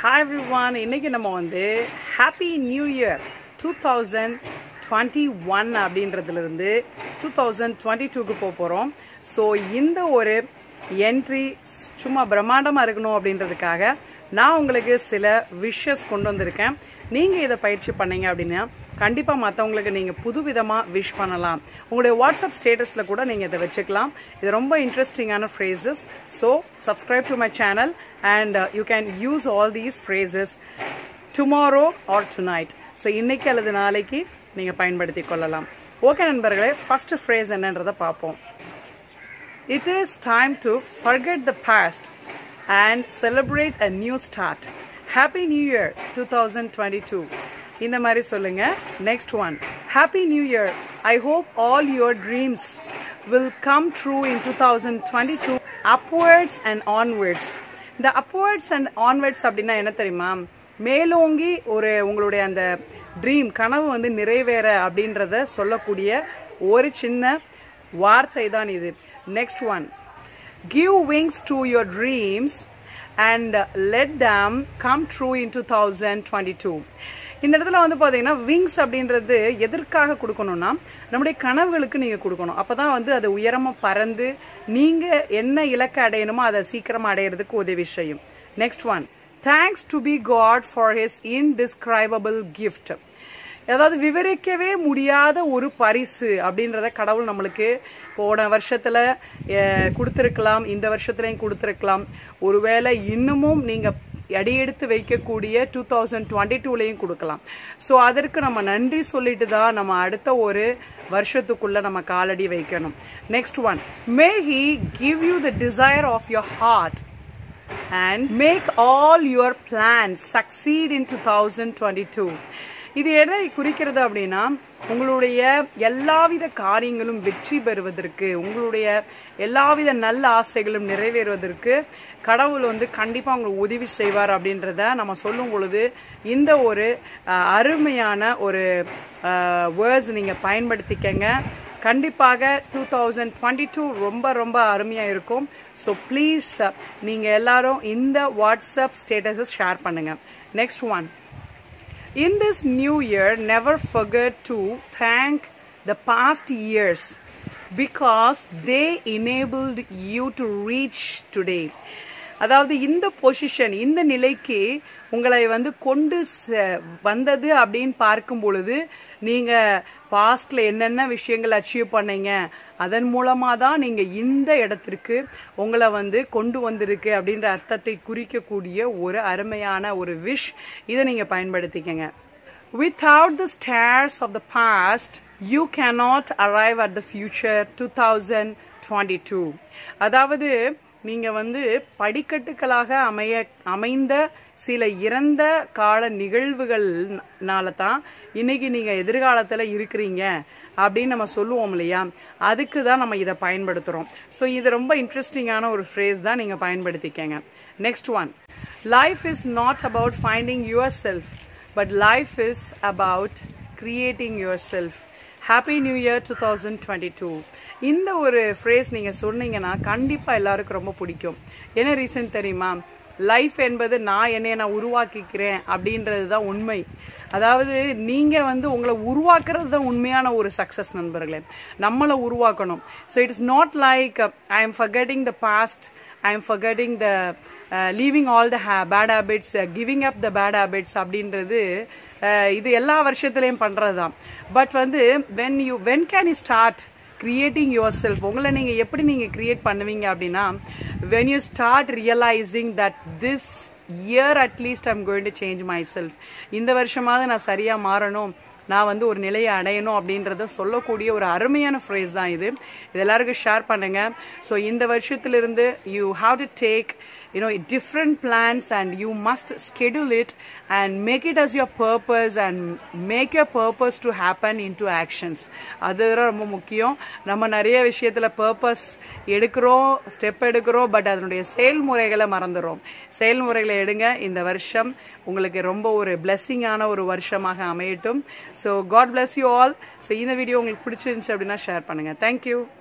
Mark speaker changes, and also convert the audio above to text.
Speaker 1: Hi every one இன்னைக்கு நம்ம வந்து happy new year two thousand twenty one அப்படின்றதுலேருந்து டூ தௌசண்ட் டுவெண்ட்டி டூக்கு போக போகிறோம் ஸோ இந்த ஒரு என்ட்ரி சும்மா பிரம்மாண்டமாக இருக்கணும் அப்படின்றதுக்காக நான் உங்களுக்கு சில விஷஸ் கொண்டு வந்திருக்கேன் நீங்கள் இதை பயிற்சி பண்ணீங்க அப்படின்னா கண்டிப்பாக மற்றவங்களுக்கு நீங்கள் புதுவிதமாக விஷ் பண்ணலாம் உங்களுடைய வாட்ஸ்அப் ஸ்டேட்டஸில் கூட நீங்கள் இதை வச்சுக்கலாம் இது ரொம்ப இன்ட்ரெஸ்டிங்கான phrases so subscribe to my channel and you can use all these phrases tomorrow or tonight so இன்னைக்கு அல்லது நாளைக்கு நீங்கள் பயன்படுத்தி கொள்ளலாம் ஓகே நண்பர்களே ஃபர்ஸ்ட் ஃப்ரேஸ் என்னன்றதை பார்ப்போம் It is time to forget the past and celebrate a new start. Happy New Year 2022. இந்த மாதிரி சொல்லுங்க next one happy new year I hope all your dreams will come true in two thousand twenty two upwards and onwards இந்த upwards and onwards அப்படின்னா என்ன தெரியுமா மேலோங்கி ஒரு உங்களுடைய அந்த ட்ரீம் கனவு வந்து நிறைவேற அப்படின்றத சொல்லக்கூடிய ஒரு சின்ன வார்த்தை தான் இது next one give wings to your dreams and let them come true in two thousand twenty two இந்த இடத்துல வந்து பார்த்தீங்கன்னா விங்ஸ் அப்படின்றது எதற்காக கொடுக்கணும்னா நம்முடைய கனவுகளுக்கு நீங்கள் கொடுக்கணும் அப்போ தான் வந்து அது உயரமாக பறந்து நீங்கள் என்ன இலக்கை அடையணுமோ அதை சீக்கிரமாக அடையிறதுக்கு உதவி செய்யும் next one thanks to be God for his indescribable gift அதாவது விவரிக்கவே முடியாத ஒரு பரிசு அப்படின்றத கடவுள் நம்மளுக்கு போன வருஷத்துல கொடுத்துருக்கலாம் இந்த வருஷத்துலையும் கொடுத்துருக்கலாம் ஒருவேளை இன்னமும் நீங்க அடியெடுத்து வைக்கக்கூடிய டூ தௌசண்ட் டுவெண்ட்டி டூலையும் கொடுக்கலாம் ஸோ அதற்கு நம்ம நன்றி சொல்லிட்டு தான் நம்ம அடுத்த ஒரு வருஷத்துக்குள்ள நம்ம காலடி வைக்கணும் next one may he give you the desire of your heart and make all your plan succeed in two thousand twenty two இது எதை குறிக்கிறது அப்படின்னா உங்களுடைய எல்லாவித காரியங்களும் வெற்றி பெறுவதற்கு உங்களுடைய எல்லாவித நல்ல ஆசைகளும் நிறைவேறுவதற்கு கடவுள் வந்து கண்டிப்பா உங்களுக்கு உதவி செய்வார் அப்படின்றத நம்ம சொல்லும் பொழுது இந்த ஒரு அருமையான ஒரு வேர்ட்ஸ் நீங்க பயன்படுத்திக்கங்க கண்டிப்பாக டூ தௌசண்ட் டுவெண்ட்டி டூ ரொம்ப ரொம்ப அருமையாக இருக்கும் ஸோ ப்ளீஸ் நீங்கள் எல்லாரும் இந்த வாட்ஸ்அப் ஸ்டேட்டஸை ஷேர் பண்ணுங்க next one In this new year, never forget to thank the past years because they enabled you to reach today. அதாவது இந்த பொசிஷன் இந்த நிலைக்கு உங்களை வந்து கொண்டு வந்தது அப்படின்னு பார்க்கும் பொழுது நீங்க பாஸ்ட்ல என்னென்ன விஷயங்கள் அச்சீவ் பண்ணீங்க அதன் மூலமா தான் நீங்க இந்த இடத்திற்கு உங்களை வந்து கொண்டு வந்திருக்கு அப்படின்ற அர்த்தத்தை குறிக்கக்கூடிய ஒரு அருமையான ஒரு விஷ் இதை நீங்க பயன்படுத்திக்கங்க Without the stars of the past, you cannot arrive at the future 2022. அதாவது நீங்க வந்து படிக்கட்டுகளாக அமைய அமைந்த சில இறந்த கால நிகழ்வுகள்னால தான் இன்னைக்கு நீங்க எதிர்காலத்துல இருக்கிறீங்க அப்படின்னு நம்ம சொல்லுவோம் இல்லையா அதுக்கு தான் நம்ம இதை பயன்படுத்துறோம் ஸோ இது ரொம்ப இன்ட்ரெஸ்டிங்கான ஒரு ஃப்ரேஸ் தான் நீங்க பயன்படுத்திக்கங்க next one life is not about finding yourself but life is about creating yourself happy new year two thousand twenty two இந்த ஒரு ஃப்ரேஸ் நீங்கள் சொன்னீங்கன்னா கண்டிப்பாக எல்லாருக்கும் ரொம்ப பிடிக்கும் என்ன ரீசன் தெரியுமா லைஃப் என்பது நான் என்னைய நான் உருவாக்கிக்கிறேன் அப்படின்றது தான் உண்மை அதாவது நீங்கள் வந்து உங்களை உருவாக்குறது தான் உண்மையான ஒரு சக்ஸஸ் நண்பர்களே நம்மளை உருவாக்கணும் so it is not like I am forgetting the past I am forgetting the leaving all the bad habits giving up the bad habits அப்படின்றது இது எல்லா வருஷத்துலையும் பண்ணுறது தான் பட் வந்து when you when can you start creating yourself உங்களை நீங்கள் எப்படி நீங்கள் கிரியேட் பண்ணுவீங்க அப்படின்னா when you start realising that this year at least I'm going to change myself இந்த வருஷமாவது நான் சரியாக மாறணும் நான் வந்து ஒரு நிலையை அடையணும் அப்படின்றத சொல்லக்கூடிய ஒரு அருமையான ஃப்ரேஸ் தான் இது இது எல்லாருக்கும் ஷேர் பண்ணுங்க ஸோ இந்த வருஷத்திலிருந்து you have to take you know different plans and you must schedule it and make it as your purpose and make your purpose to happen into actions அதுதான் ரொம்ப முக்கியம் நம்ம நிறைய விஷயத்துல பர்பஸ் எடுக்கிறோம் ஸ்டெப் எடுக்கிறோம் பட் அதனுடைய செயல்முறைகளை மறந்துடும் செயல்முறைகளை எடுங்க இந்த வருஷம் உங்களுக்கு ரொம்ப ஒரு பிளெஸ்ஸிங்கான ஒரு வருஷமாக அமையட்டும் so God bless you all so இந்த வீடியோ உங்களுக்கு பிடிச்சிருந்துச்சு அப்படின்னா ஷேர் பண்ணுங்க தேங்க்யூ